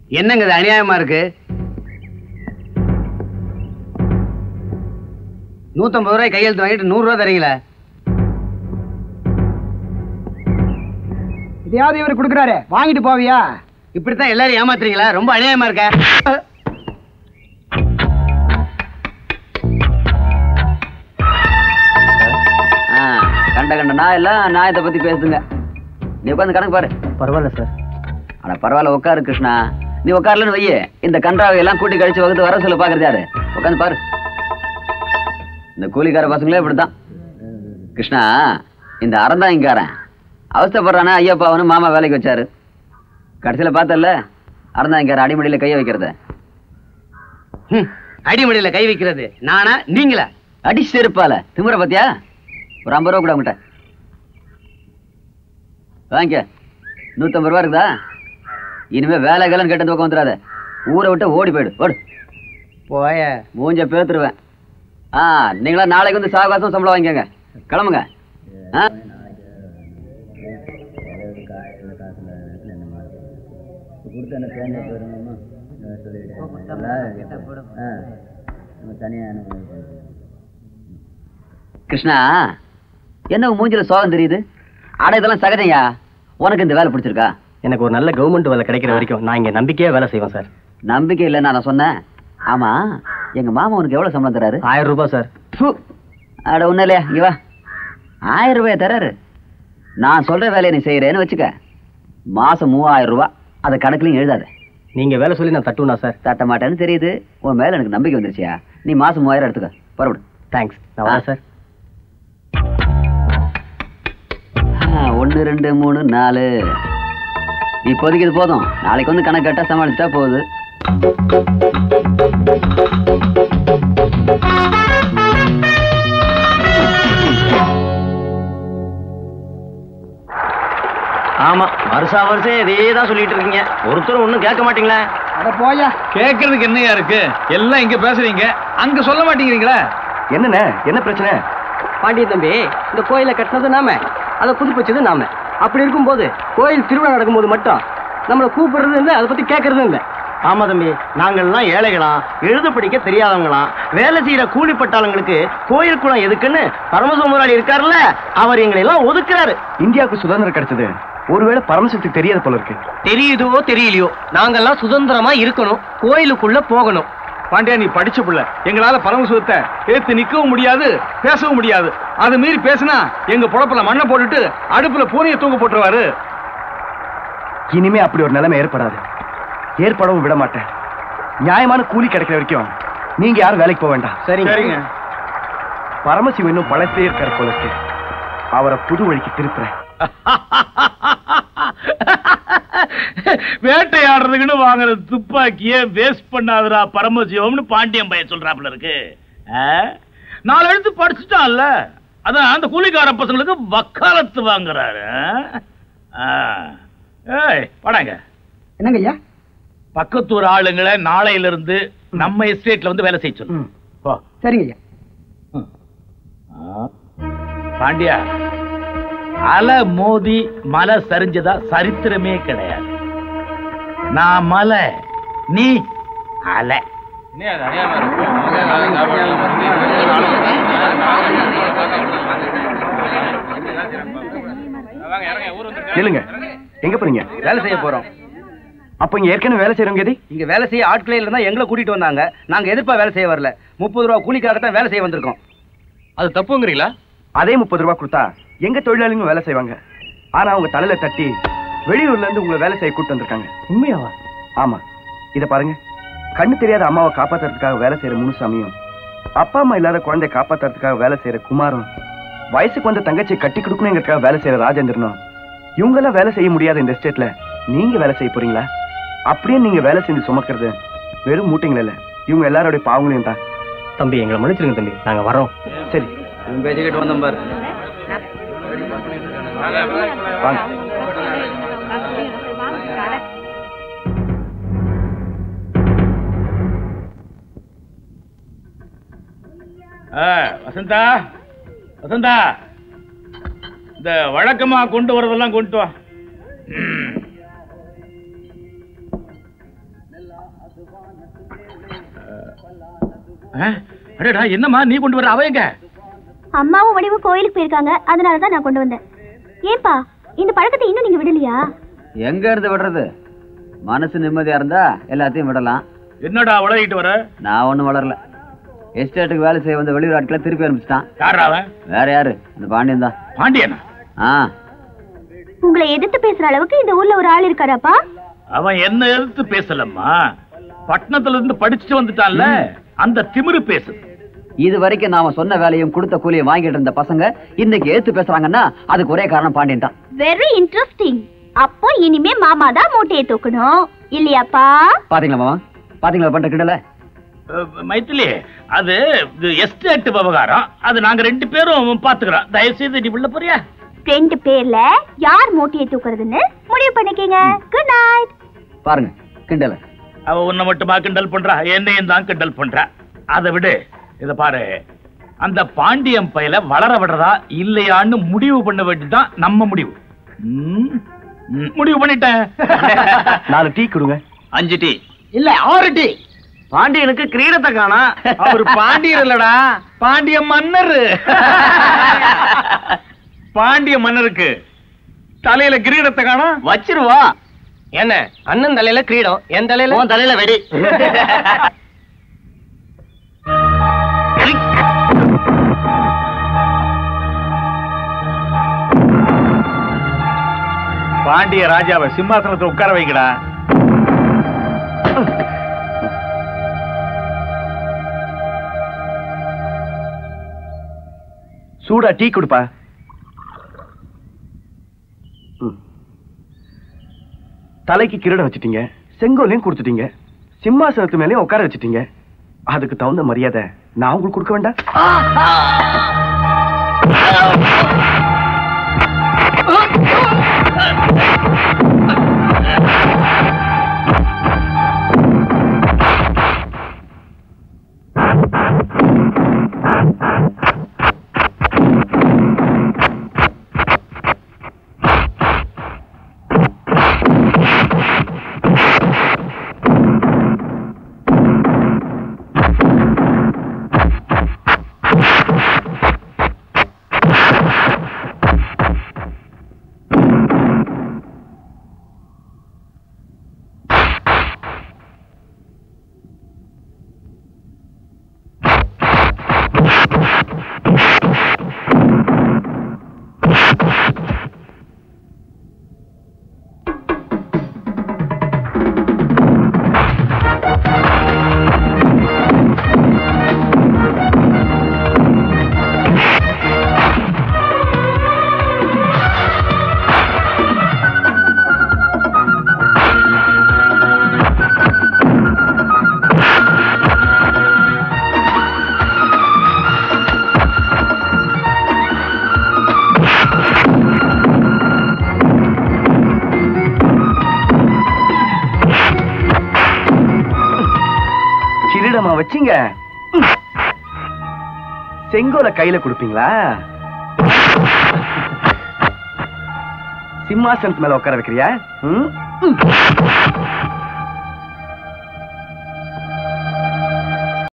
என்னங்க இது அநியாயமா இருக்கு நூத்தம்பது ரூபாய் கையெழுத்து வாங்கிட்டு நூறு ரூபாய் தரீங்களா இதையாவது இவர் கொடுக்குறாரு வாங்கிட்டு போவியா இப்படித்தான் எல்லாரும் ஏமாத்துறீங்களா ரொம்ப அநியாயமா இருக்க ஆ, கண்ட கண்ட நான் எல்லாம் நியாயத்தை பத்தி பேசுங்க நீ உட்காந்து கணக்கு பாரு பரவாயில்ல சார் ஆனா பரவாயில்ல உட்காரு கிருஷ்ணா நீ உட்காரலன்னு வையே இந்த கன்றாவை எல்லாம் கூட்டி கழிச்சு வகுத்து வர சொல்ல பாக்குறது யாரு உட்காந்து பாரு இந்த கூலிக்கார பசங்களே இப்படித்தான் கிருஷ்ணா இந்த அறந்தாங்கிக்காரன் அவஸ்தைப்படுறானா ஐயப்பாவனு மாமா வேலைக்கு வச்சாரு கடைசியில பார்த்தல அறந்தாங்கிக்காரன் அடிமடியில கைய வைக்கிறத ஹம், அடிமடியில கை வைக்கிறது நானா நீங்களா அடி செருப்பால திமுற பாத்தியா ஒரு ஐம்பது ரூபா கூட உங்கள்கிட்ட வாங்கிக்க நூத்தம்பது ரூபா இருக்குதா இனிமே வேலை வேலைன்னு கேட்ட பக்கம் வந்துடாத ஊரை விட்டு ஓடி போயிடு ஓடு போய மூஞ்ச பேத்துருவேன் ஆ நீங்களா நாளைக்கு வந்து சாவகாசம் சம்பளம் வாங்கிக்கோங்க கிளம்புங்க ஆ கிருஷ்ணா என்ன உன் மூஞ்சில சோகம் தெரியுது அட இதெல்லாம் சகஜம்யா உனக்கு இந்த வேலை பிடிச்சிருக்கா எனக்கு ஒரு நல்ல கவர்மெண்ட் வேலை கிடைக்கிற வரைக்கும் நான் இங்க நம்பிக்கையா வேலை செய்வேன் சார் நம்பிக்கை இல்லைன்னு நான் சொன்னேன் ஆமா எங்க மாமா உனக்கு எவ்வளவு சம்பளம் தராரு ஆயிரம் ரூபாய் சார் ஃபு, அட ஒண்ணும் இல்லையா இங்க வா ஆயிரம் ரூபாய் தராரு நான் சொல்ற வேலையை நீ செய்யறேன்னு வச்சுக்க மாசம் மூவாயிரம் ரூபாய் அதை கணக்குலையும் எழுதாத நீங்க வேலை சொல்லி நான் தட்டுவனா சார் தட்ட மாட்டேன்னு தெரியுது உன் மேல எனக்கு நம்பிக்கை வந்துருச்சியா நீ மாசம் மூவாயிரம் எடுத்துக்க பரவாயில்ல தேங்க்ஸ் நான் வரேன் சார் ஒன்று ரெண்டு மூணு நாலு இப்போதைக்கு இது போதும் நாளைக்கு வந்து கணக்கு கட்டா சமாளிச்சுட்டா போகுது ஆமா வருஷா வருஷம் இதே தான் சொல்லிட்டு இருக்கீங்க ஒருத்தரும் ஒண்ணும் கேட்க மாட்டீங்களா அட போயா கேட்கறதுக்கு என்னையா இருக்கு எல்லாம் இங்க பேசுறீங்க அங்க சொல்ல மாட்டேங்கிறீங்களா என்னண்ணே என்ன பிரச்சனை பாண்டிய தம்பி இந்த கோயிலை கட்டினது நாம அதை புதுப்பிச்சது நாம அப்படி இருக்கும்போது கோயில் திருவிழா நடக்கும்போது மட்டும் நம்மளை கூப்பிடுறது இல்லை அதை பத்தி கேட்கறது இல்லை ஆமா தம்பி நாங்கள்லாம் ஏழைகளாம் எழுத படிக்க தெரியாதவங்களாம் வேலை செய்யற கூலிப்பட்டாளங்களுக்கு கோயில் குளம் எதுக்குன்னு பரமசிவ முதலாளி இருக்காருல்ல அவர் எங்களை எல்லாம் ஒதுக்குறாரு இந்தியாவுக்கு சுதந்திரம் கிடைச்சது ஒருவேளை பரமசக்திக்கு தெரியாத போல இருக்கு தெரியுதோ தெரியலையோ நாங்கெல்லாம் சுதந்திரமா இருக்கணும் கோயிலுக்குள்ள போகணும் பாண்டியா நீ படிச்ச புள்ள எங்களால பரமசிவத்தை ஏத்து நிக்கவும் முடியாது பேசவும் முடியாது அது மீறி பேசினா எங்க பொழப்புல மண்ணை போட்டுட்டு அடுப்புல பூனையை தூங்க போட்டுருவாரு இனிமே அப்படி ஒரு நிலைமை ஏற்படாது ஏற்படவும் விட மாட்டேன் நியாயமான கூலி கிடைக்கிற வரைக்கும் நீங்க யாரும் வேலைக்கு போக வேண்டாம் சரிங்க பரமசிவம் இன்னும் பழத்திலே இருக்கார் போல இருக்கு அவரை புது வழிக்கு திருப்புறேன் வேட்டையாடுறதுக்குன்னு வாங்குற துப்பாக்கிய வேஸ்ட் பண்ணாதடா பரமசிவம்னு பாண்டியன் பையன் சொல்றாப்புல இருக்கு ஆ? நாலு எழுத்து படிச்சுட்டான்ல அதான் அந்த கூலிக்கார பசங்களுக்கு வக்காலத்து வாங்குறாரு ஆ? ஆ. ஏய் படாங்க என்னங்க ஐயா பக்கத்தூர் ஆளுங்களை நாளையில இருந்து நம்ம எஸ்டேட்ல வந்து வேலை செய்ய சொல்லு போ. சரிங்க ஐயா ஆ. பாண்டியா அலை மோதி மலை சரிஞ்சதா சரித்திரமே கிடையாது நான் மலை நீ அலை இல்லைங்க எங்க போறீங்க வேலை செய்ய போறோம் அப்ப இங்க ஏற்கனவே வேலை செய்யறவங்க எது இங்க வேலை செய்ய ஆட்களே இருந்தா எங்களை கூட்டிட்டு வந்தாங்க நாங்க எதிர்ப்பா வேலை செய்ய வரல முப்பது ரூபா கூலிக்காக தான் வேலை செய்ய வந்திருக்கோம் அது தப்புங்கிறீங்களா அதே முப்பது ரூபாய் கொடுத்தா எங்க தொழிலாளிங்க வேலை செய்வாங்க ஆனா அவங்க தலையில தட்டி வெளியூர்ல இருந்து உங்களை வேலை செய்ய கூட்டு வந்திருக்காங்க உண்மையாவா ஆமா இத பாருங்க கண்ணு தெரியாத அம்மாவை காப்பாத்துறதுக்காக வேலை செய்யற முனுசாமியும் அப்பா அம்மா இல்லாத குழந்தைய காப்பாத்துறதுக்காக வேலை செய்யற குமாரும் வயசுக்கு வந்த தங்கச்சியை கட்டி கொடுக்கணுங்கிறதுக்காக வேலை செய்யற ராஜேந்திரனும் இவங்க எல்லாம் வேலை செய்ய முடியாத இந்த ஸ்டேட்ல நீங்க வேலை செய்ய போறீங்களா அப்படியே நீங்க வேலை செஞ்சு சுமக்கிறது வெறும் மூட்டைங்கள இல்ல இவங்க எல்லாரோட பாவங்களையும் தான் தம்பி எங்களை மன்னிச்சிருங்க தம்பி நாங்க வரோம் சரி பேசிக்கிட்டு வந்தோம் பாரு வாங்க ஆ, வசந்தா வசந்தா இந்த வழக்கமா கொண்டு வரதெல்லாம் கொண்டு வா ம். ஆ? அடடா என்னம்மா நீ கொண்டு வர அவ எங்க அம்மாவும் வடிவும் கோயிலுக்கு போயிருக்காங்க அதனால தான் நான் கொண்டு வந்தேன் ஏன்பா இந்த பழக்கத்தை இன்னும் நீங்க விடலையா எங்க இருந்து விடுறது மனசு நிம்மதியா இருந்தா எல்லாத்தையும் விடலாம் என்னடா உலகிட்டு வர நான் ஒண்ணும் வளரல எஸ்டேட்டுக்கு வேலை செய்ய வந்த வெளியூர் ஆட்களை திருப்பி அனுப்பிச்சிட்டான் யாரா அவன் வேற யாரு இந்த பாண்டியன் தான் பாண்டியனா ஆ உங்களை எதிர்த்து பேசுற அளவுக்கு இந்த ஊர்ல ஒரு ஆள் இருக்காராப்பா அவன் என்ன எதிர்த்து பேசலம்மா பட்டணத்துல இருந்து படிச்சுட்டு வந்துட்டான்ல அந்த திமிரு பேசு இது வரைக்கும் நாம சொன்ன வேலையும் கொடுத்த கூலியும் வாங்கிட்டு இருந்த பசங்க இன்னைக்கு ஏத்து பேசுறாங்கன்னா அதுக்கு ஒரே காரணம் பாண்டியன் தான் வெரி இன்ட்ரெஸ்டிங் அப்போ இனிமே மாமா தான் மூட்டையை தூக்கணும் இல்லையாப்பா பாத்தீங்களா மாமா பாத்தீங்களா பண்ற கிடல அஹ், மைத்திலி அது இது எஸ்டேட் விவகாரம் அது நாங்க ரெண்டு பேரும் பாத்துக்கிறோம் தயவு செய்து நீ உள்ள போறியா ரெண்டு பேர்ல யார் மூட்டையை தூக்குறதுன்னு முடிவு பண்ணிக்கங்க குட் நைட் பாருங்க கிண்டல அவ உன்னை மட்டுமா கிண்டல் பண்றா என்னையும் தான் கிண்டல் பண்றா அதை விடு இத பாரு அந்த பாண்டியம் பையல வளர விடுறதா இல்லையான்னு முடிவு பண்ண வேண்டியதுதான் நம்ம முடிவு ம், ம், முடிவு பண்ணிட்டேன் நாலு டீ கொடுங்க அஞ்சு டீ இல்ல ஆறு டீ பாண்டியனுக்கு கிரீடத்தை காணா அவர் பாண்டியர் இல்லடா பாண்டிய மன்னர் பாண்டிய மன்னருக்கு தலையில கிரீடத்தை காணோம் வச்சிருவோம் என்ன அண்ணன் தலையில கிரீடம் என் தலையில உன் தலையில வெடி பாண்டிய ராஜாவை சிம்மாசனத்தை உட்கார வைக்கடா சூடா டீ கொடுப்பா ம். தலைக்கு கிரீடம் வச்சிட்டீங்க செங்கோலையும் கொடுத்துட்டீங்க சிம்மாசனத்து மேலயும் உட்கார வச்சிட்டீங்க அதுக்கு தகுந்த மரியாதை நான் உங்களுக்கு கொடுக்க வேண்டாம் கிரீடமா வச்சீங்க செங்கோலை கையில கொடுப்பீங்களா சிம்மாசனத்து மேல உட்கார வைக்கிறியா ம்?